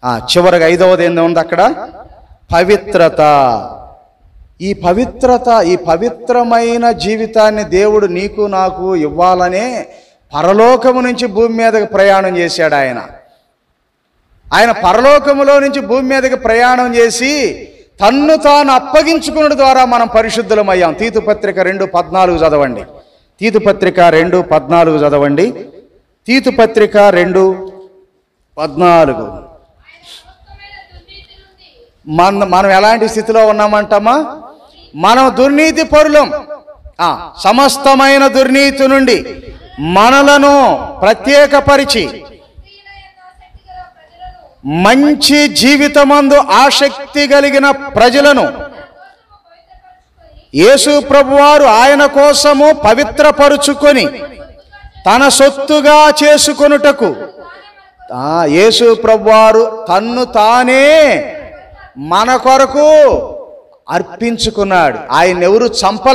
ఆ, చివరిగా ఐదవది ఏంది ఉంది అక్కడ పవిత్రత ఈ పవిత్రత ఈ పవిత్రమైన జీవితాన్ని దేవుడు నీకు నాకు ఇవ్వాలనే పరలోకము నుంచి భూమి మీదకి ప్రయాణం చేశాడు ఆయన ఆయన పరలోకములో నుంచి భూమి మీదకి ప్రయాణం చేసి తన్ను తాను అప్పగించుకున్న ద్వారా మనం పరిశుద్ధులమయ్యాం తీతు పత్రిక రెండు పద్నాలుగు చదవండి తీతు పత్రిక రెండు పద్నాలుగు చదవండి తీతు పత్రిక రెండు పద్నాలుగు మన మనం ఎలాంటి స్థితిలో ఉన్నామంటామా మనం దుర్నీతి పరులం ఆ, సమస్తమైన దుర్నీతి నుండి మనలను ప్రత్యేకపరిచి మంచి జీవితమందు ఆసక్తి కలిగిన ప్రజలను యేసు ప్రభువారు ఆయన కోసము పవిత్రపరుచుకొని తన సొత్తుగా చేసుకొనుటకు ఆ, యేసు ప్రభువారు తన్ను తానే మన కొరకు అర్పించుకున్నాడు ఆయన ఎవరు చంపల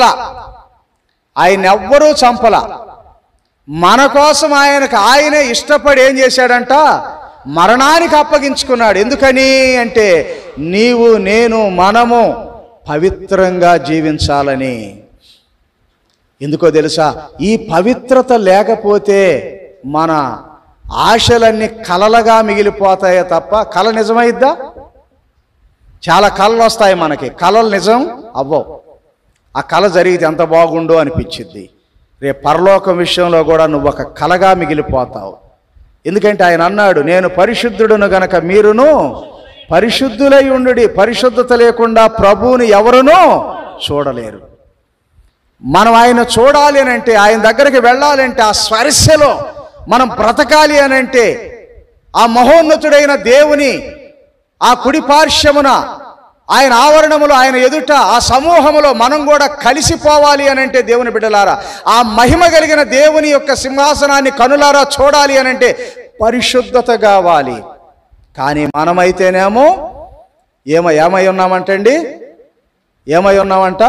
ఆయన ఎవ్వరూ చంపల మన కోసం ఆయనకు ఆయనే ఇష్టపడి ఏం చేశాడంట మరణానికి అప్పగించుకున్నాడు ఎందుకని అంటే నీవు నేను మనము పవిత్రంగా జీవించాలని ఎందుకో తెలుసా ఈ పవిత్రత లేకపోతే మన ఆశలన్నీ కలలుగా మిగిలిపోతాయే తప్ప కళ నిజమైద్దా చాలా కళలు వస్తాయి మనకి కళలు నిజం అవ్వవు ఆ కళ జరిగితే ఎంత బాగుండు అనిపించింది రేపు పరలోకం విషయంలో కూడా నువ్వు ఒక కలగా మిగిలిపోతావు ఎందుకంటే ఆయన అన్నాడు నేను పరిశుద్ధుడును గనక మీరును పరిశుద్ధులై ఉండుడి పరిశుద్ధత లేకుండా ప్రభువుని ఎవరునూ చూడలేరు మనం ఆయన చూడాలి అని అంటే ఆయన దగ్గరికి వెళ్ళాలంటే ఆ స్పర్శలో మనం బ్రతకాలి అని అంటే ఆ మహోన్నతుడైన దేవుని ఆ కుడి పార్శ్వమున ఆయన ఆవరణములో ఆయన ఎదుట ఆ సమూహములో మనం కూడా కలిసిపోవాలి అని అంటే దేవుని బిడ్డలారా ఆ మహిమ కలిగిన దేవుని యొక్క సింహాసనాన్ని కనులారా చూడాలి అని అంటే పరిశుద్ధత కావాలి కానీ మనమైతేనేమో ఏమో ఏమై ఉన్నామంటండి ఏమై ఉన్నామంట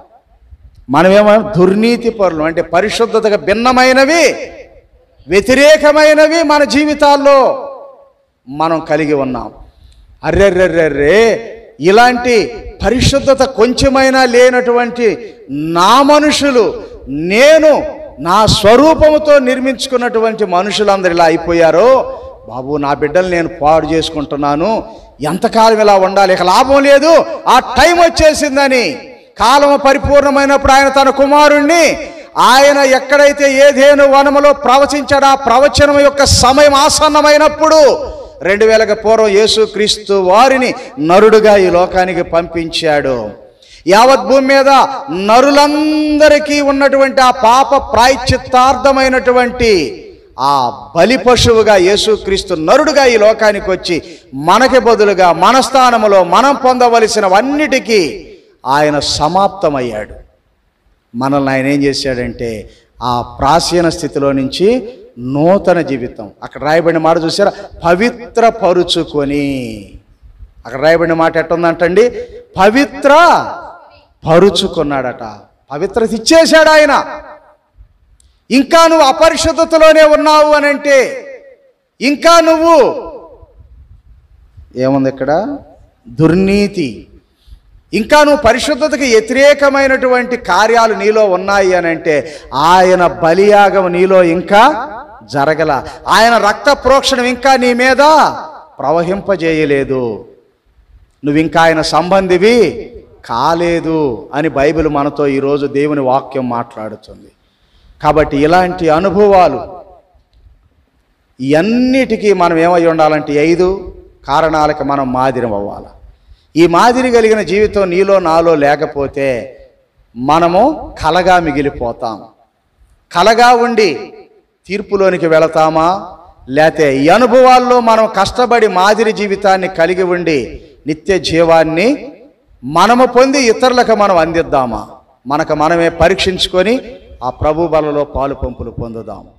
మనమేమో దుర్నీతి పరులు అంటే పరిశుద్ధతగా భిన్నమైనవి వ్యతిరేకమైనవి మన జీవితాల్లో మనం కలిగి ఉన్నాం అర్రెర్రెర్రెర్రే ఇలాంటి పరిశుద్ధత కొంచెమైనా లేనటువంటి నా మనుషులు నేను నా స్వరూపముతో నిర్మించుకున్నటువంటి మనుషులందరూ ఇలా అయిపోయారో బాబు నా బిడ్డలు నేను పాడు చేసుకుంటున్నాను ఎంతకాలం ఇలా ఉండాలి ఇక లాభం లేదు ఆ టైం వచ్చేసిందని కాలం పరిపూర్ణమైనప్పుడు ఆయన తన కుమారుణ్ణి ఆయన ఎక్కడైతే ఏదేను వనములో ప్రవచించాడో ఆ ప్రవచనం యొక్క సమయం ఆసన్నమైనప్పుడు రెండు వేలకు పూర్వం యేసుక్రీస్తు వారిని నరుడుగా ఈ లోకానికి పంపించాడు యావత్ భూమి మీద నరులందరికీ ఉన్నటువంటి ఆ పాప ప్రాయశ్చిత్తార్థమైనటువంటి ఆ బలి పశువుగా యేసుక్రీస్తు నరుడుగా ఈ లోకానికి వచ్చి మనకి బదులుగా మన స్థానములో మనం పొందవలసినవన్నిటికీ ఆయన సమాప్తమయ్యాడు మనల్ని ఆయన ఏం చేశాడంటే ఆ ప్రాచీన స్థితిలో నుంచి నూతన జీవితం అక్కడ రాయబడిన మాట చూసారా పవిత్ర పరుచుకొని అక్కడ రాయబడిన మాట ఎట్టుందంటండి పవిత్ర పరుచుకున్నాడట పవిత్రత ఇచ్చేశాడు ఆయన ఇంకా నువ్వు అపరిశుద్ధతలోనే ఉన్నావు అని అంటే ఇంకా నువ్వు ఏముంది ఇక్కడ దుర్నీతి ఇంకా నువ్వు పరిశుద్ధతకి వ్యతిరేకమైనటువంటి కార్యాలు నీలో ఉన్నాయి అని అంటే ఆయన బలియాగం నీలో ఇంకా జరగల ఆయన రక్త ప్రోక్షణం ఇంకా నీ మీద ప్రవహింపజేయలేదు నువ్వు ఇంకా ఆయన సంబంధివి కాలేదు అని బైబిల్ మనతో ఈరోజు దేవుని వాక్యం మాట్లాడుతుంది కాబట్టి ఇలాంటి అనుభవాలు ఇవన్నిటికీ మనం ఏమై ఉండాలంటే ఈ ఐదు కారణాలకి మనం మాదిరి అవ్వాలి ఈ మాదిరి కలిగిన జీవితం నీలో నాలో లేకపోతే మనము కలగా మిగిలిపోతాం కలగా ఉండి తీర్పులోనికి వెళతామా లేతే ఈ అనుభవాల్లో మనం కష్టపడి మాదిరి జీవితాన్ని కలిగి ఉండి నిత్య జీవాన్ని మనము పొంది ఇతరులకు మనం అందిద్దామా మనకు మనమే పరీక్షించుకొని ఆ ప్రభు బలలో పాలు పంపులు పొందుదాం